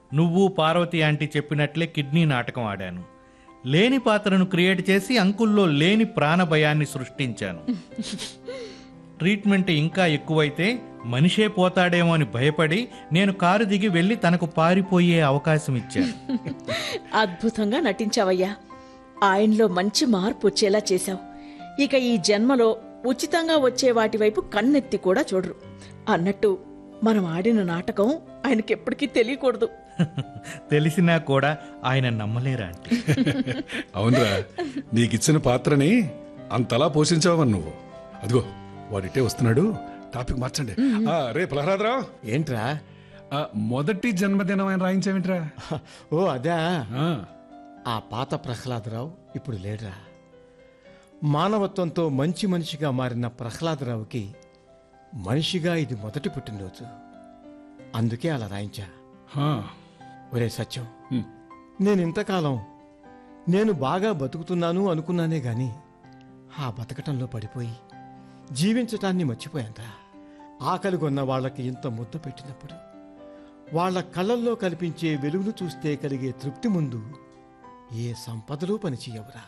నువ్వు పార్వతి ఆంటీ చెప్పినట్లే కిడ్నీ నాటకం ఆడాను లేని పాత్రను క్రియేట్ చేసి అంకుల్లో లేని ప్రాణభయాన్ని సృష్టించాను ట్రీట్మెంట్ ఇంకా ఎక్కువైతే మనిషే పోతాడేమో అని భయపడి నేను కారు దిగి వెళ్ళి తనకు పారిపోయే అవకాశం ఇచ్చాను అద్భుతంగా నటించావయ్యా ఆయనలో మంచి మార్పు వచ్చేలా చేశావు ఇక ఈ జన్మలో ఉచితంగా వచ్చే వాటి వైపు కన్నెత్తి కూడా చూడరు అన్నట్టు మనం ఆడిన నాటకం ఆయనకెప్పటికీ తెలియకూడదు తెలిసినా కూడా ఆయన నమ్మలేరా ఆంటీ అవునరా నీకిచ్చిన పాత్రని అంతలా పోషించావని నువ్వు అదిగో వాడిటే వస్తున్నాడు టాపిక్ మార్చండి ఆ, రే ప్రహ్లాదరావు ఏంట్రా ఆ, మొదటి జన్మదినం ఆయన రాయించావేంట్రా ఓ అదా ఆ, ఆ పాత ప్రహ్లాదరావు ఇప్పుడు లేడురా మానవత్వంతో మంచి మనిషిగా మారిన ప్రహ్లాదరావుకి మనిషిగా ఇది మొదటి పుట్టినరోజు అందుకే అలా రాయించా ఆ, ఒరే సత్యం హ్మ్. నేను ఇంతకాలం నేను బాగా బతుకుతున్నాను అనుకున్నానే గాని ఆ బతకటంలో పడిపోయి జీవించటాన్ని మర్చిపోయానురా ఆకలి కొన్న వాళ్ళకి ఇంత ముద్ద పెట్టినప్పుడు వాళ్ళ కళ్ళల్లో కనిపించే వెలుగును చూస్తే కలిగే తృప్తి ముందు ఏ సంపదలు పనిచేయవురా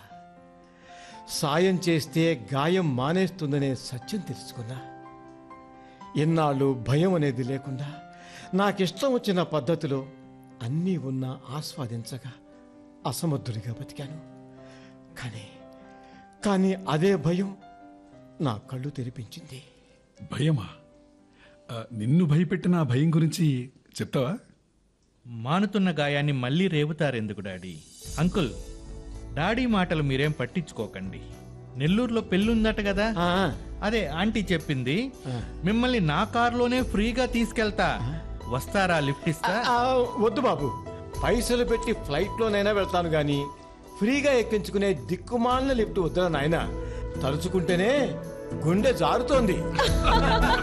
సాయం చేస్తే గాయం మానేస్తుందనే సత్యం తెలుసుకున్నా ఇన్నాళ్ళు భయం అనేది లేకుండా నాకిష్టం వచ్చిన పద్ధతిలో అన్నీ ఉన్నా ఆస్వాదించగా అసమర్థుడిగా బతికాను కానీ కానీ అదే భయం నా కళ్ళు తెరిపించింది భయమా ఆ, నిన్ను భయపెట్టిన ఆ భయం గురించి చెప్తావా మానుతున్న గాయాన్ని మళ్ళీ రేపుతారెందుకు డాడీ అంకుల్ డాడీ మాటలు మీరేం పట్టించుకోకండి నెల్లూరులో పెళ్ళుందట కదా ఆ, అదే ఆంటీ చెప్పింది మిమ్మల్ని నా కారులోనే ఫ్రీగా తీసుకెళ్తా వస్తారా లిఫ్ట్ ఇస్తా ఆ, వద్దు బాబు పైసలు పెట్టి ఫ్లైట్లోనైనా వెళ్తాను గాని ఫ్రీగా ఎక్కించుకునే దిక్కుమాలిన లిఫ్ట్ వద్దురా నాయన తలుచుకుంటేనే గుండె జారుతోంది